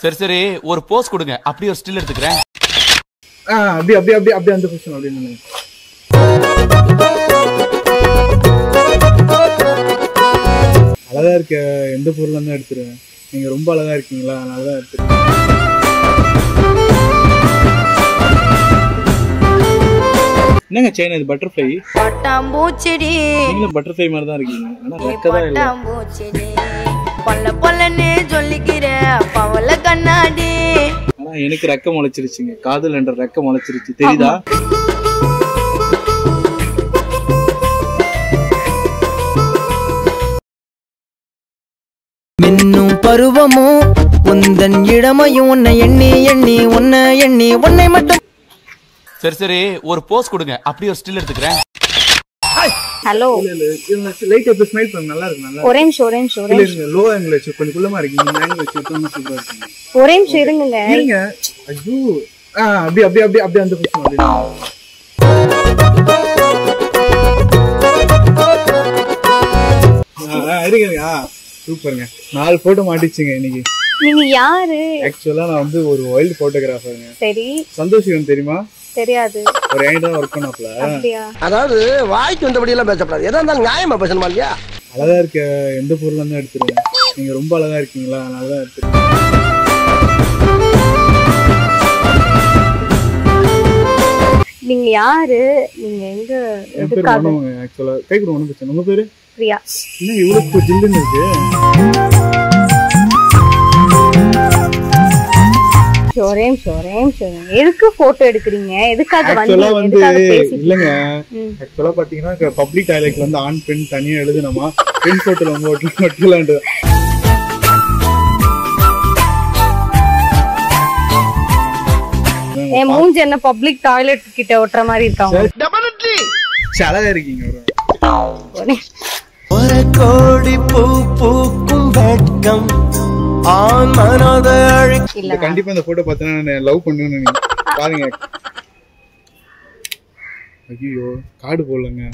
சரி சரி ஒரு போஸ் கொடுங்க அப்படியே ஒரு ஸ்டில் எடுத்துக்கிறேன் ஆ அப்படி அப்படி அப்படி அப்படி அந்த கொஸ்டின் அப்படி நில்லுங்க. அழகா இருக்க எந்த பொருளா இருந்தா எடுத்துருவேன் நீங்க ரொம்ப அழகா இருக்கீங்களா அதனால தான் எடுத்துருவேன் என்னங்க செயின் இது பட்டர்ஃப்ளை பட்டாம்பூச்செடி நீங்களும் பட்டர்ஃப்ளை மாதிரி தான் இருக்கீங்க ஆனா ரெக்க தான் இல்லை பட்டாம்பூச்செடி பொல்ல பொல்லன்னு சொல்லிக்கிற பவள கண்ணாடி ஆனா எனக்கு ரெக்க முளைச்சிருச்சுங்க காதல் என்ற ரெக்க முளைச்சிருச்சு தெரியுதா மின்னும் பருவமும் உந்தன் இளமையும் உன்னை எண்ணி எண்ணி உன்னை எண்ணி உன்னை மட்டும் சரி சரி ஒரு போஸ் கொடுங்க அப்படியே ஒரு ஸ்டில் எடுத்துக்கிறேன் ஹலோ லைட் எப்படி ஸ்மைல் பண்ணுங்க நல்லா இருக்கு நல்லா ஒரே நிமிஷம் ஒரே நிமிஷம் ஒரே இருக்கு லோ ஆங்கிள் வச்சு கொஞ்சம் குள்ளமா இருக்கீங்க இந்த ஆங்கிள் வச்சு விட்டோம்னா சூப்பரா இருக்கீங்க ஒரே நிமிஷம் இருங்க இருங்க ஐயோ ஆ அப்படி அப்படி அப்படி அப்படி அந்த கொஸ்டின் அப்படி நில்லுங்க. ஆ, ஆ, இருங்க இருங்க. ஆ சூப்பருங்க நாலு போட்டோ மாட்டிச்சுங்க இன்னைக்கு நீங்க யாரு ஆக்சுவலா நான் வந்து ஒரு வைல்டு போட்டோகிராஃபருங்க சரி சந்தோஷம் தெரியுமா தெரியாது ஒரு என்கிட்ட தான் ஒர்க் பண்ணாப்ல அப்படியா அதாவது வாய்க்கு வந்தபடி எல்லாம் பேசப்படாது எதா இருந்தாலும் நியாயமா பேசணுமா இல்லையா அழகா இருக்க எந்த பொருளா இருந்தா எடுத்துருவேன் நீங்க ரொம்ப அழகா இருக்கீங்களா அதனால தான் எடுத்துருவேன் நீங்க யாரு நீங்க எங்க என் பேர் எதுக்காக மனோங்க ஆக்சுவலா கை கொடுங்க ஒன்றும் பிரச்சனை உங்க பேரு பிரியா என்ன இவ்வளவு ஜில்லுன்னு இருக்கு ஒரே நிமிஷம் ஒரே நிமிஷம் எதுக்கு போட்டோ எடுக்கிறீங்க எதுக்காக ஆக்சுவலா வந்தீங்க வந்து எதுக்காக பேசி இல்லங்க ம். ஆக்சுவலா பாத்தீங்கன்னா பப்ளிக் டாய்லெட்ல வந்து ஆண் பெண் தனியா எழுதுனமா பெண் போட்டோல உங்க ஓட்டல ஒட்டலான்ட்டு என் மூஞ்சி என்ன பப்ளிக் டாய்லெட் கிட்ட ஒட்டுற மாதிரி இருக்காங்க சரி, அழகா இருக்கீங்க ஒரு ஒரே ஒரு கோடி பூ பூக்கும் வெட்கம் ஆண் மனத அழி இல்ல கண்டிப்பா இந்த போட்டோ பார்த்தீங்கன்னா நான் லவ் பண்ணுவேன்னு நீங்க பாருங்க ஐயோ காடு போடலங்க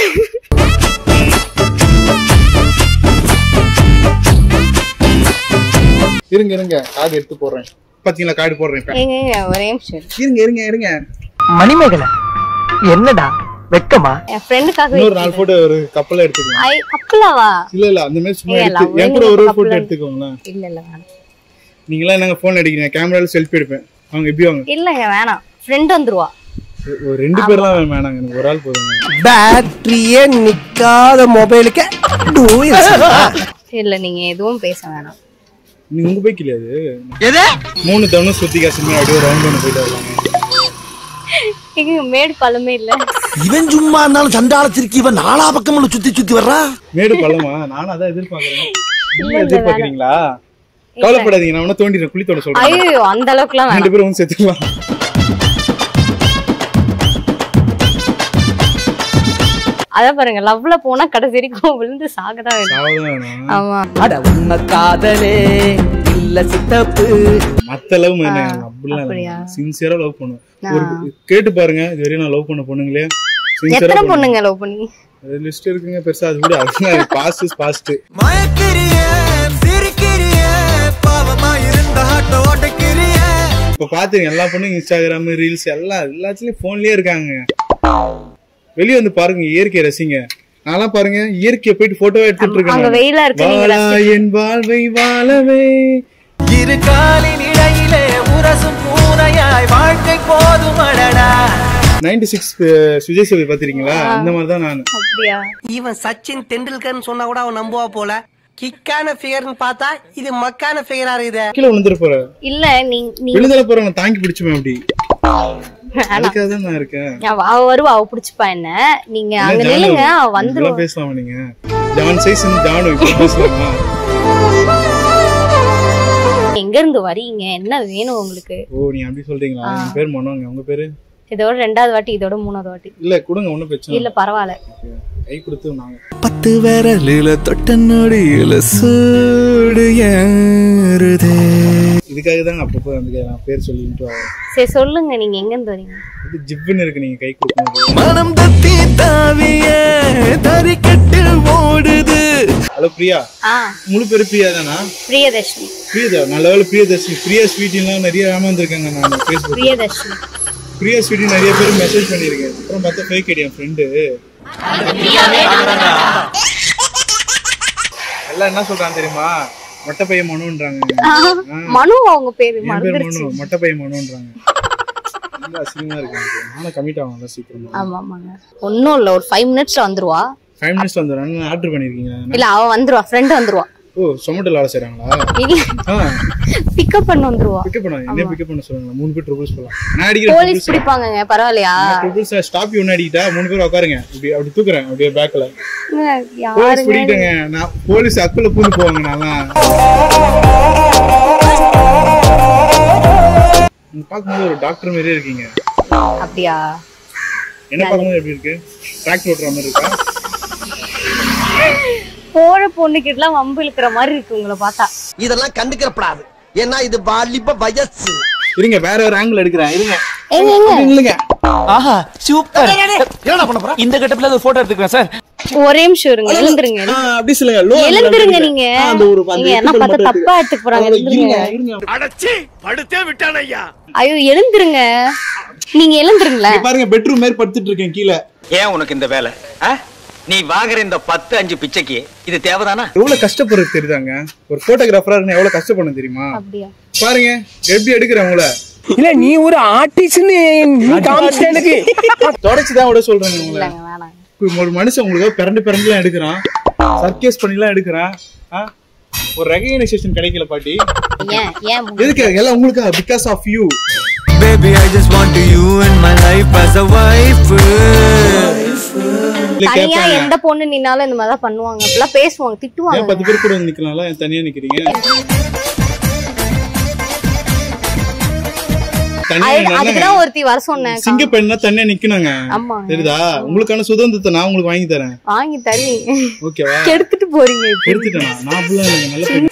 இருங்க இருங்க காடு எடுத்து போடுறேன் பாத்தீங்களா காடு போடுறேன் இப்ப. ஏங்க ஏங்க, ஒரே நிமிஷம் இருங்க இருங்க இருங்க மணிமேகலை என்னடா வெக்கமா என் ஃப்ரெண்டுக்காக இன்னொரு நாலு போட்டோ ஒரு கப்பல எடுத்துக்கலாம் ஐ அப்பலாவா இல்ல இல்ல அந்த மாதிரி சும்மா ஏய், எடுத்து love என் கூட நீங்க ஒரு couple போட்டோ ஆ- எடுத்துக்கோங்களேன் இல்ல இல்ல வேணாம் நீங்களா என்னங்க போன் அடிக்கிறீங்க கேமரால செல்ஃபி எடுப்பேன் அவங்க எப்படி வாங்க இல்லங்க வேணாம் ஃப்ரெண்ட் வந்துருவா ஒரு ரெண்டு பேர்லாம் வேணாங்க எனக்கு ஒரு ஆள் போதுங்க பேட்டரியே நிக்காத மொபைலுக்கு இல்ல நீங்க எதுவும் பேச வேணாம் நீ உங்க பைக் இல்லையா அது மூணு தவணை சுத்தி காசுமே அப்படியே ரவுண்ட் ஒன்று போயிட்டு வரலாங்க எங்க மேடு பழமே இல்ல இவன் சும்மா இருந்தாலும் சண்டாளத்திற்கு இவன் நாலா பக்கமும் சுத்தி சுத்தி வர்றான் மேடு பள்ளமா நானும் அதான் எதிர்பார்க்கறேன் இல்ல, நீங்க எதிர்பார்க்கறீங்களா கவலைப்படாதீங்க நான் உன்ன தோண்டிடுறேன் குழி தோண்ட சொல்றேன் ஐயோ அந்த அளவுக்குலாம் ரெண்டு வேணாம் பேரும் ஒன்று சேர்த்துக்கலாம் அதான் பாருங்க லவ்ல போனா கடைசி வரைக்கும் விழுந்து சாகதான் வேணும் சாவதான் வேணாம் ஆமா அட உண்மை காதலே இல்ல சித்தப்பு மத்த லவ் என்ன அப்படிலாம் அப்படியா? சின்சியரா லவ் பண்ணுவேன் ஒரு கேட்டு பாருங்க இது வரையும் நான் லவ் பண்ண பொண்ணுங்களே எத்தனை சின்சியரா பொண்ணுங்க லவ் பண்ணி லிஸ்ட் இருக்குங்க பெருசா அது கூட அதுதான் பாஸ்ட் இஸ் பாஸ்ட் மயக்கிறிய சிரிக்கிறிய பாவமா இருந்த ஆட்டோ ஓட்டக்கிறிய இப்ப பாத்துங்க எல்லா பொண்ணும் இன்ஸ்டாகிராம் ரீல்ஸ் எல்லாம் எல்லாத்துலயும் போன்லயே இருக்காங்க வெளிய வந்து பாருங்க இயற்கையை ரசிங்க நான்லாம் பாருங்க இயற்கையை போயிட்டு போட்டோ எடுத்துட்டு அங்க இருக்கேன் வெயிலா இருக்கு நீங்க வாழா என் வாழ்வை வாழவே இரு காலின் இடையிலே உரசும் பூனையாய் வாழ்க்கை போதும் அடடா நைன்டி சிக்ஸ் சுஜய் சேவை பாத்திருக்கீங்களா அந்த மாதிரி தான் நான் அப்படியா இவன் சச்சின் தெண்டுல்கர்னு சொன்னா கூட அவன் நம்புவா போல கிக்கான ஃபிகர்னு பார்த்தா இது மக்கான ஃபிகரா இருக்குது கீழே விழுந்துட போற இல்ல நீ நீ விழுந்துட போற நான் தாங்கி பிடிச்சுமே அப்படி அதுக்காக தான் நான் இருக்கேன் அவ அவ வருவா அவ புடிச்சுப்பா என்ன நீங்க அங்க என்ன நில்லுங்க ஜானு? அவ வந்துருவா இப்படிலாம் பேசலாமா நீங்க ஜான் சைஸ் ஜானு இப்படி பேசலாமா எங்க இருந்து வரீங்க என்ன வேணும் உங்களுக்கு ஓ நீ அப்படி சொல்றீங்களா என் பேர் மனோங்க உங்க பேரு இதோட ரெண்டாவது வாட்டி இதோட மூணாவது வாட்டி இல்ல கொடுங்க ஒண்ணும் பிரச்சனை இல்ல பரவாயில்ல இல்ல. கை கொடுத்து நாங்க பத்து விரலில தொட்ட நொடியில சூடு ஏறுதே இதுக்காக தாங்க அப்பப்போ வந்து நான் பேர் சொல்லிட்டு வரேன் சரி சொல்லுங்க நீங்க எங்க இருந்து வரீங்க இது ஜிப்புன்னு இருக்கு நீங்க கை கொடுக்கும்போது மனம் தத்தி தாவிய தறிக்கட்டில் ஓடுது ஹலோ பிரியா ஆ முழு பேரு பிரியா தானா பிரியதர்ஷினி பிரியதா நல்ல வேலை பிரியதர்ஷினி பிரியா ஸ்வீட்டின்லாம் நிறைய ஏமாந்துருக்காங்க நான் ஃபேஸ்புக் பிரியதர்ஷினி பிரியா ஸ்வீட்டி நிறைய பேர் மெசேஜ் பண்ணியிருக்கேன் அப்புறம் பார்த்தா ஃபேக் ஐடி என் ஃப்ரெண்டு எல்லாம் என்ன சொல்றாங்க தெரியுமா மொட்டை பையன் மனுன்றாங்க மனு அவங்க பேரு என் பேர் மறந்துருச்சு மனு மொட்டை பையன் மனுன்றாங்க ரொம்ப அசிங்கமா இருக்கு எனக்கு நானும் கமிட் ஆகும் சீக்கிரமா ஆமா ஆமாங்க ஒன்னும் இல்ல ஒரு ஃபைவ் மினிட்ஸ்ல வந்துருவா ஃபைவ் மினிட்ஸ் வந்துடுறேன் ஆர்டர் பண்ணியிருக்கீங்களா இல்ல அவ வந்துருவா ஃப்ரெண்ட் வந்துருவா ஓ சொமேட்டோல வேலை செய்றாங்களா இல்ல ஆ பிக்கப் பண்ண வந்துருவா பிக்கப் பண்ண என்ன பிக்கப் பண்ண சொல்லுங்க மூணு பேர் ட்ரிபிள்ஸ் போலாம் நான் அடிக்கிற போலீஸ் பிடிப்பாங்கங்க பரவாயில்லையா ட்ரிபிள்ஸ் ஸ்டாப் யூ அடிக்கிட்டா மூணு பேர் உட்காருங்க இப்படி அப்படி தூக்குறேன் அப்படியே பேக்ல போலீஸ் யாருங்க பிடிக்கிட்டேங்க நான் போலீஸ் அக்குல பூந்து போவாங்க நான்லாம் நீங்க பார்க்கும்போது ஒரு டாக்டர் மாதிரியே இருக்கீங்க அப்படியா என்ன பார்க்கும்போது எப்படி இருக்கு டிராக்டர் ஓட்டுற மாதிரி இருக்கா போற பொண்ணுகிட்ட எல்லாம் வம்பு இழுக்கிற மாதிரி இருக்கு உங்களை பார்த்தா இதெல்லாம் கண்டுக்கிறப்படாது ஏன்னா இது வாலிப வயசு இருங்க வேற ஒரு ஆங்கிள் எடுக்கிறேன் இருங்க எங்க எங்க அப்படி இல்லைங்க ஆஹா சூப்பர் என்னடா பண்ண போற இந்த கட்டத்துல ஒரு போட்டோ எடுத்துக்கிறேன் சார் ஒரே நிமிஷம் இருங்க எழுந்துருங்க ஆ, அப்படி சொல்லுங்க low angle எழுந்துருங்க எடுக்கிறேன். நீங்க ஆ, அந்த ஒரு அந்த நீங்க என்ன episode பார்த்தா மட்டும் தப்பா எடுத்துக்க போறாங்க எடுத்து- எழுந்துருங்க இருங்க, இருங்க. அடச்சி படுத்தே விட்டானையா ஐயோ எழுந்துருங்க நீங்க எழுந்துருங்களேன் இங்க பாருங்க பெட்ரூம் மாதிரி படுத்துட்டு இருக்கேன் கீழே ஏன் உனக்கு இந்த வேலை ஆ? நீ வாங்குற இந்த பத்து அஞ்சு பிச்சைக்கு இது தேவைதானா எவ்வளவு கஷ்டப்படுறது தெரியுதாங்க ஒரு போட்டோகிராஃபரா இருந்தா எவ்வளவு கஷ்டப்படும் தெரியுமா அப்படியா பாருங்க எப்படி எடுக்கிறேன் உங்களை இல்ல நீ ஒரு ஆர்டிஸ்ட்னு நீ காமிச்சிட்ட எனக்கு தொடச்சுதான் விட சொல்றேன் உங்களை இல்லங்க வேணாம் இப்ப ஒரு மனுஷன் உங்களுக்கு பிறண்டு பிறண்டுலாம் எடுக்கிறான் சர்க்கேஸ் பண்ணிலாம் எடுக்கிறான் ஆ? ஒரு ரெகனைசேஷன் கிடைக்கல பாட்டி ஏன் ஏன் மு- எதுக்கு எல்லாம் உங்களுக்கு because of you Baby, I just want you in my life as a wife. இல்ல தனியா கேட்பாங்க எந்த பொண்ணு நின்னாலும் இந்த மாதிரி தான் பண்ணுவாங்க அப்படிலாம் பேசுவாங்க ஏன் திட்டுவாங்க பத்து பேர் கூட வந்து நிக்கலாம்ல ஏன் தனியா நிக்கிறீங்க தனியா அது- நின்னா அதுக்குதான் ஒருத்தி வர சொன்னேன் சிங்க பெண்ணா தனியா நிக்கணுங்க ஆமாங்க. தெரியுதா உங்களுக்கான சுதந்திரத்தை நான் உங்களுக்கு வாங்கி தரேன் வாங்கி தருவீங்க ஓகேவா கெடுத்துட்டு போறீங்க இப்போ எடுத்துட்டேனா நான் அப்படிலாம் இல்லைங்க நல்ல பெண்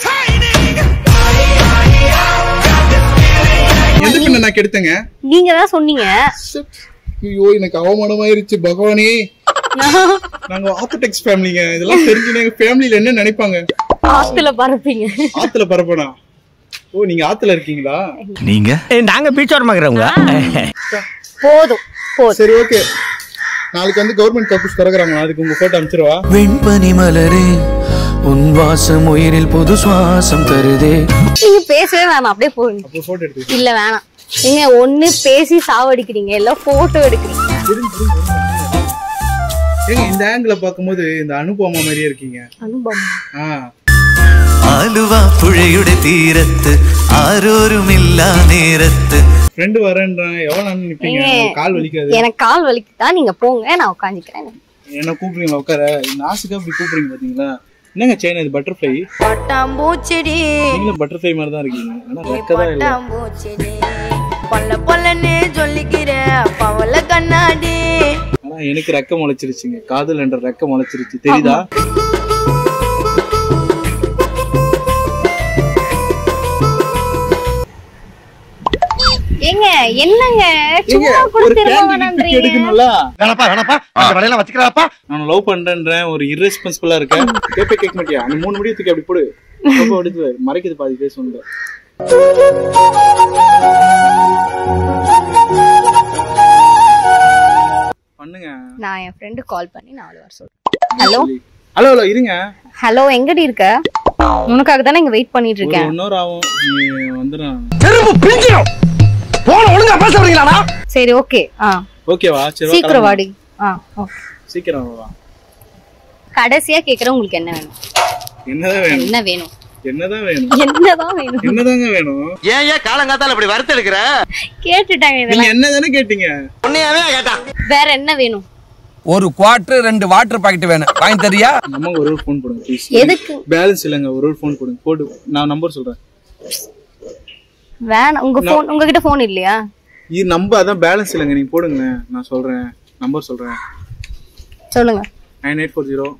எந்த பெண்ணை நான் கெடுத்தேங்க நீங்க தான் சொன்னீங்க ஐயோ எனக்கு அவமானமாயிருச்சு பகவானே நாங்க ஆர்த்தடெக்ஸ் ஃபேமிலிங்க இதெல்லாம் தெரிஞ்சுனா எங்க ஃபேமிலில என்ன நினைப்பாங்க ஆத்துல பறப்பீங்க ஆத்துல பரப்பனா ஓ நீங்க ஆத்துல இருக்கீங்களா நீங்க நாங்க பீச்சோரமா இருக்கிறவங்க போதும் போதும் சரி ஓகே நாளைக்கு வந்து கவர்மெண்ட் கக்கூஸ் திறக்குறாங்க அதுக்கு உங்க போட்டோ அனுப்பிச்சிருவா வெண்பனி மலரே உன் வாசம் உயிரில் புது சுவாசம் தருதே நீங்க பேசவே வேணாம் அப்படியே போடுங்க அப்போ போட்டோ எடுத்து இல்ல வேணாம் நீங்க ஒண்ணு பேசி சாவடிக்கிறீங்க இல்ல போட்டோ எடுக்கிறீங்க ஏங்க இந்த ஆங்கிள் பார்க்கும்போது இந்த அனுபவமா மாதிரியே இருக்கீங்க அனுபவம் ஆ ആലുവ പുഴയുടെ തീരത്ത് ആരോരുമില്ല നേരത്ത് ஃப்ரெண்டு வரேன்றான் எவ்வளவு நேரம் நிப்பீங்க ஏங்க, எனக்கு கால் வலிக்காது எனக்கு கால் வலிக்குதா நீங்க போங்க நான் உட்காந்துக்கிறேன் என்ன கூப்பிடுறீங்களா உட்கார நாசுக்கா அப்படி கூப்பிடுறீங்க பாத்தீங்களா என்னங்க சைனா இது பட்டர்ஃப்ளை பட்டாம்பூச்செடி நீங்களும் பட்டர்ஃப்ளை மாதிரி தான் இருக்கீங்க ஆனா ரெக்க தான் இல்ல பட்டாம்பூச்செடி பொல்ல பொல்லன்னு சொல்லிக்கிற பவள கண்ணாடி ஆனா எனக்கு ரெக்க முளைச்சிருச்சுங்க காதல் என்ற ரெக்க முளைச்சிருச்சு தெரியுதா ஏங்க என்னங்க சும்மா ஏங்க, கூட ஒரு திரும்ப candidate pic வேணான்றீங்க எடுக்கணும்ல வேணப்பா வேணப்பா அந்த வேலையெல்லாம் வச்சுக்கிறாப்பா நான் லவ் பண்றேன்றேன் ஒரு irresponsible-ஆ இருக்கேன் கேப்பே கேட்க மாட்டியா அந்த மூணு முடிவு தூக்கி அப்படி போடு ரொம்ப எடுத்து மறைக்குது பாதி பேச உண்டு பண்ணுங்க நான் என் ஃப்ரெண்டு கால் பண்ணி நான் அவளை வர சொல்றேன் ஹலோ ஹலோ ஹலோ இருங்க ஹலோ எங்கடி இருக்க உனக்காக தானே இங்க வெயிட் பண்ணிட்டு ஒரு இருக்கேன் ஒன் ஹவர் ஆகும் நீ வந்துடும் தெரும்பு பிஞ்சிடும் போன ஒழுங்கா பேச வரீங்களாடா சரி ஓகே ஆ ஓகேவா சரி வா, சீக்கிரம் கிளம்பு. வாடி ஆ ஓகே சீக்கிரம் வா கடைசியா கேக்குறேன் உங்களுக்கு என்ன வேணும் என்னதான் வேணும் என்ன வேணும் என்னதான் வேணும் என்னதான் வேணும் என்னதாங்க வேணும் ஏன் ஏன் காலங்காத்தால இப்படி வறுத்து எடுக்கிற கேட்டுட்டாங்க நீங்க இதெல்லாம் என்னதானே கேட்டீங்க உன்னையாவே கேட்டான் வேற என்ன வேணும் ஒரு குவார்டர் ரெண்டு வாட்டர் பாக்கெட் வேணும் வாங்கி தரியா நம்ம அம்மாக்கு ஒரு ஒரு ஃபோன் போடுங்க ப்ளீஸ் எதுக்கு பேலன்ஸ் இல்லைங்க ஒரு ஒரு ஃபோன் போடுங்க போடு நான் நம்பர் சொல்றேன் வேணாம் உங்க போன் உங்ககிட்ட போன் இல்லையா இது நம்ப அதான் பேலன்ஸ் இல்லைங்க நீங்க போடுங்களேன் நான் சொல்றேன் நம்பர் சொல்றேன் சொல்லுங்க nine eight four zero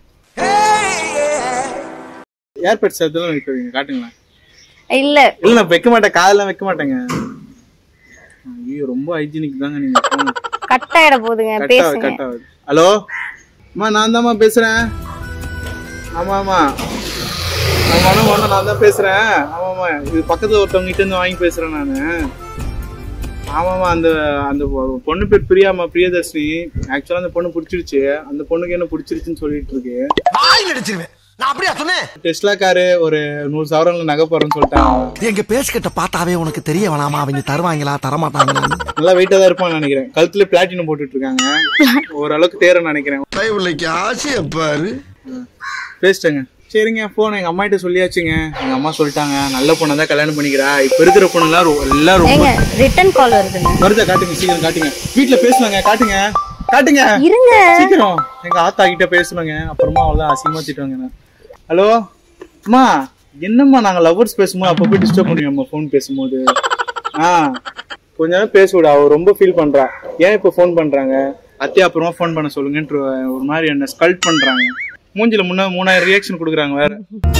earbuds அதெல்லாம் வைக்கிறீங்க காட்டுங்களேன் இல்ல இல்ல நான் வைக்க மாட்டேன் காதெல்லாம் வைக்க மாட்டேங்க ஐயோ ரொம்ப ஹைஜீனிக் தாங்க நீங்க போங்க. கட் ஆயிட போகுதுங்க கட் ஆகுது பேசுங்க கட் ஆகுது ஹலோ அம்மா நான் தாம்மா பேசுறேன் ஆமா ஆமா ஆமா ஆமா ஆமா, நான் தான் பேசுறேன் ஆமாம்மா இது பக்கத்துல ஒருத்தவங்க கிட்ட இருந்து வாங்கி பேசுறேன் நானு ஆமாம்மா அந்த அந்த பொ- பொண்ணு பேர் பிரியாமா பிரியதர்ஷினி ஆக்சுவலா அந்த பொண்ணு பிடிச்சிருச்சு அந்த பொண்ணுக்கு என்ன பிடிச்சிருச்சுன்னு சொல்லிட்டு இருக்கு ஆயில் அடிச்சிருவேன் நான் அப்படியா சொன்னேன் டெஸ்லா காரு ஒரு நூறு சவரன்ல நகை போறேன்னு சொல்லிட்டாங்க எங்க பேசிக்கிட்ட பார்த்தாவே உனக்கு தெரிய வேணாமா அவங்க தருவாங்களா தரமாட்டாங்களா நல்லா வெயிட்டா தான் இருப்பான்னு நினைக்கிறேன் கழுத்துல பிளாட்டினம் போட்டுட்டு இருக்காங்க ஓரளவுக்கு தேரன்னு நினைக்கிறேன் பிள்ளைக்கு ஆசைய பாரு பேசிட்டேங்க சரிங்க போன் எங்க அம்மா கிட்ட சொல்லியாச்சுங்க எங்க அம்மா சொல்லிட்டாங்க நல்ல பொண்ணை தான் கல்யாணம் பண்ணிக்கிறா இப்ப இருக்கிற பொண்ணுலாம் ரொ- எல்லாம் ரொம்ப ஏங்க ரிட்டர்ன் கால் வருதுங்க வருதா காட்டுங்க சீக்கிரம் காட்டுங்க வீட்டுல பேசுனாங்க காட்டுங்க காட்டுங்க இருங்க சீக்கிரம் எங்க ஆத்தா கிட்ட பேசணுங்க அப்புறமா அவ்வளவு அசிங்கமா திட்டுவாங்க ஹலோ அம்மா என்னம்மா நாங்க லவர்ஸ் பேசும்போது அப்ப போய் டிஸ்டர்ப் பண்ணுவீங்க நம்ம ஃபோன் பேசும்போது ஆ கொஞ்ச நேரம் பேச விட அவ ரொம்ப ஃபீல் பண்றா ஏன் இப்ப ஃபோன் பண்றாங்க அத்தையா அப்புறமா ஃபோன் பண்ண சொல்லுங்கன்ற ஒரு மாதிரி என்ன ஸ்கல்ட் பண்றாங்க மூஞ்சில முன்ன மூணாயிரம் ரியாக்ஷன் கொடுக்குறாங்க வேற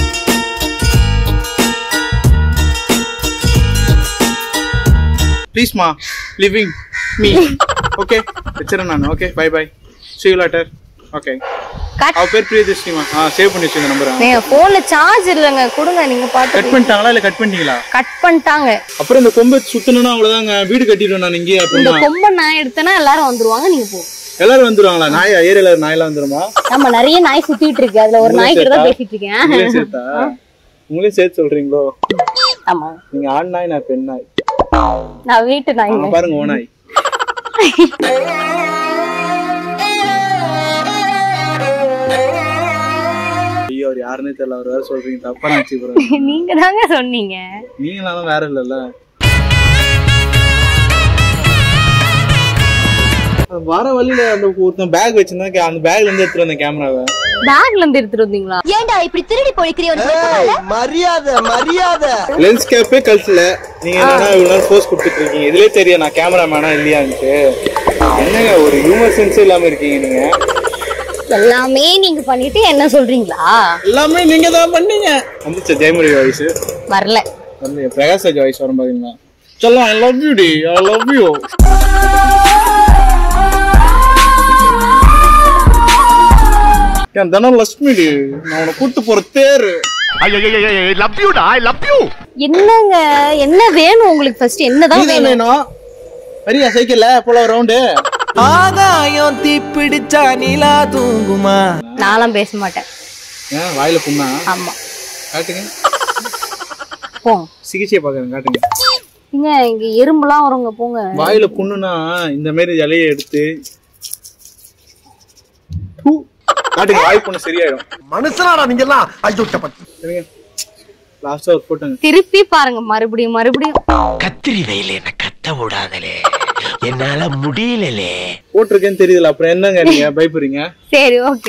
ப்ளீஸ்மா லிவிங் மீ ஓகே வச்சிடறேன் நான் okay bye bye see you later okay cut அவ பேர் பிரியதர்ஷினிமா ஆ சேவ் பண்ணி வச்சுங்க நம்பர் நீங்க போன்ல சார்ஜ் இல்லைங்க கொடுங்க நீங்க கட் பாத்து பண்ணிட்டாங்களா இல்ல கட் பண்ணிட்டீங்களா கட் பண்ணிட்டாங்க அப்புறம் இந்த கொம்பை சுத்தணும்னா அவ்வளவுதாங்க வீடு கட்டிடுவேன் நான் இங்கே இந்த அப்புறமா கொம்பை நான் எடுத்தேன்னா எல்லாரும் வந்துருவாங்க நீங்க போ எல்லாரும் வந்துருவாங்களா நாய் ஏரியால நாயெல்லாம் வந்துருமா ஆமா நிறைய நாய் சுத்திட்டு இருக்கு அதுல ஒரு உங்களை நாய் கிட்ட தான் சேர்த்தா? பேசிட்டு இருக்கேன் உங்களையும் சேர்த்தா உங்களையும் சேர்த்து சொல்றீங்களோ ஆமா நீங்க ஆண் நாய் நான் பெண் நாய் நான் வீட்டு அங்க நாய்ங்க பாருங்க ஓ நாய் ஐயோ அவர் யாருன்னே தெரியல அவர் வேற சொல்றீங்க தப்பா நினைச்சு போறாரு நீங்க தாங்க சொன்னீங்க நீங்களாலும் வேற இல்லல்ல வர வழியில அந்த ஒருத்தன் பேக் வச்சிருந்தா அந்த பேக்ல இருந்து எடுத்துட்டு வந்த கேமராவை பேக்ல இருந்து எடுத்துட்டு வந்தீங்களா ஏன்டா இப்படி திருடி பொழிக்கிறிய மரியாதை மரியாதை லென்ஸ் கேப்பே கழட்டல நீங்க என்னன்னா இவ்வளவு நேரம் போஸ் கொடுத்துட்டு இருக்கீங்க இதுலயே தெரியும் நான் கேமராமேனா இல்லையான்ட்டு என்னங்க ஒரு ஹியூமர் சென்ஸ் இல்லாம இருக்கீங்க நீங்க எல்லாமே நீங்க பண்ணிட்டு என்ன சொல்றீங்களா எல்லாமே நீங்க தான் பண்ணீங்க வந்துச்சு ஜெயமொழி வாய்ஸ் வரல வந்து பிரகாஷ் ராஜ் வாய்ஸ் வரும் பாத்தீங்களா சொல்லலாம் ஐ லவ் யூ டி ஐ லவ் யூ என் தனம் லட்சுமி டி நான் உன்னை கூட்டு போற தேரு என்னங்க என்ன வேணும் உங்களுக்கு ஃபர்ஸ்ட் என்னதான் நீதான் வேணும் வேணும் வரியா சைக்கிள்ல போல ரவுண்டு ஆகாயம் தீப்பிடிச்சா நிலா தூங்குமா நான்லாம் பேச மாட்டேன் ஏன் வாயில புண்ணா ஆமா காட்டுங்க போங்க சிகிச்சையை பாக்குறேன் காட்டுங்க இங்க இங்க எறும்புலாம் வருங்க போங்க வாயில புண்ணுனா இந்த மாதிரி இலையை எடுத்து பூ. காட்டுங்க வாய் புண்ணு சரியாயிடும் மனுஷனாடா நீங்க எல்லாம் ஐயோ சரிங்க லாஸ்டா ஒரு போட்டோங்க திருப்பி பாருங்க மறுபடியும் மறுபடியும் கத்திரி வெயில என்ன கத்த விடாதலே என்னால முடியலலே போட்டிருக்கேன்னு தெரியுதுல அப்புறம் என்னங்க நீங்க பயப்படுறீங்க சரி ஓகே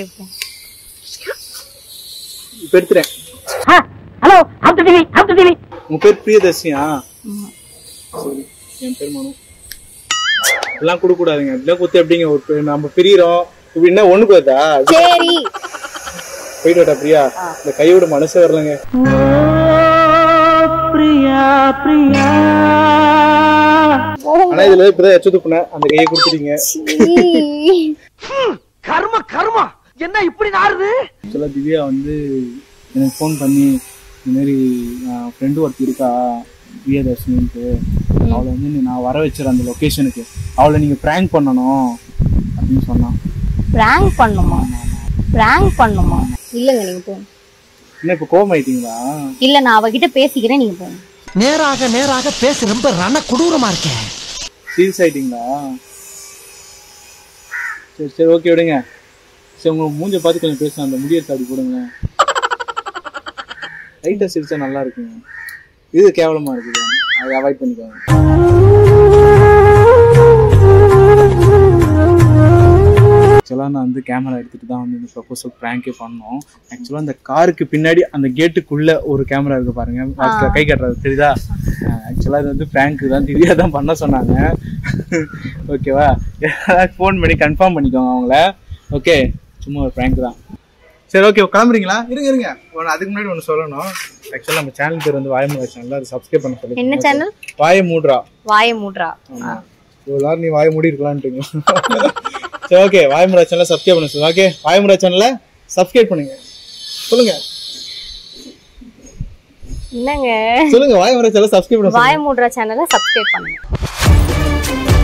இப்ப எடுத்துறேன் hello Abdu TV Abdu TV உங்க பேர் பிரியதர்ஷியா சரி என் பேர் மனு எல்லாம் கொடுக்க கூடாதுங்க அப்படிலாம் குத்து எப்படிங்க ஒரு பே- நம்ம பிரியறோம் இப்படி என்ன ஒண்ணு போதா சரி போயிட்டு வாடா பிரியா இந்த கையோட மனசே வரலங்க ஆனா இதுல இப்பதான் எச்சு துப்புனேன் அந்த கையை கொடுத்துட்டீங்க கர்ம கர்மா என்ன இப்படி நாருது ஆக்சுவலா திவ்யா வந்து எனக்கு ஃபோன் பண்ணி இந்த மாதிரி ஃப்ரெண்டு ஒருத்தி இருக்கா பிரியதர்ஷினின்ட்டு அவளை வந்து நீ- நான் வர வச்சிடறேன் அந்த லொக்கேஷனுக்கு அவளை நீங்க ப்ராங்க் பண்ணணும் அப்படின்னு சொன்னான் பிராங்க் பண்ணுமா பிராங்க் பண்ணுமா இல்லங்க நீங்க போங்க என்ன இப்ப கோவம் ஆயிட்டீங்களா இல்ல நான் அவகிட்ட பேசிக்கிறேன் நீங்க போங்க நேராக நேராக பேச ரொம்ப ரண கொடூரமா இருக்கேன் சீரியஸ் ஆயிட்டீங்களா சரி சரி ஓகே விடுங்க சரி உங்க மூஞ்ச பார்த்து கொஞ்சம் பேசலாம் அந்த முடியத்தை அப்படி போடுங்களேன் லைட்டாக சிரிச்சா நல்லா இருக்குங்க இது கேவலமா இருக்குது அதை அவாய்ட் பண்ணிக்கோங்க ஆக்சுவலாக நான் வந்து கேமரா எடுத்துட்டு தான் வந்து இந்த ப்ரொபோசல் ப்ராங்கே பண்ணோம் ஆக்சுவலாக அந்த காருக்கு பின்னாடி அந்த கேட்டுக்குள்ள ஒரு கேமரா இருக்கு பாருங்க அதுக்கு கை கட்டுறது தெரியுதா ஆக்சுவலாக இது வந்து ப்ராங்க் தான் திவ்யா தான் பண்ண சொன்னாங்க ஓகேவா ஃபோன் பண்ணி கன்ஃபார்ம் பண்ணிக்கோங்க அவங்கள ஓகே சும்மா ஒரு ப்ராங்க் தான் சரி ஓகே கிளம்புறீங்களா இருங்க இருங்க ஒன்று அதுக்கு முன்னாடி ஒன்று சொல்லணும் ஆக்சுவலாக நம்ம சேனல் பேர் வந்து வாயமுடா சேனல் அது சப்ஸ்கிரைப் பண்ண சொல்லி என்ன சேனல் வாய மூடுறா வாய மூட்ரா இவ்வளோ நேரம் நீ வாய மூடி இருக்கலான்ட்டீங்க சரி ஓகே வாயமுடா சேனலை சப்ஸ்கிரைப் பண்ண சொல்லுங்க ஓகே வாயமுடா சேனலை சப்ஸ்கிரைப் பண்ணுங்க சொல்லுங்க என்னங்க சொல்லுங்க வாயமுடா சேனலை சப்ஸ்கிரைப் பண்ண சொல்லுங்க வாய மூட்ரா சேனலை சப்ஸ்கிரைப் பண்ணுங்க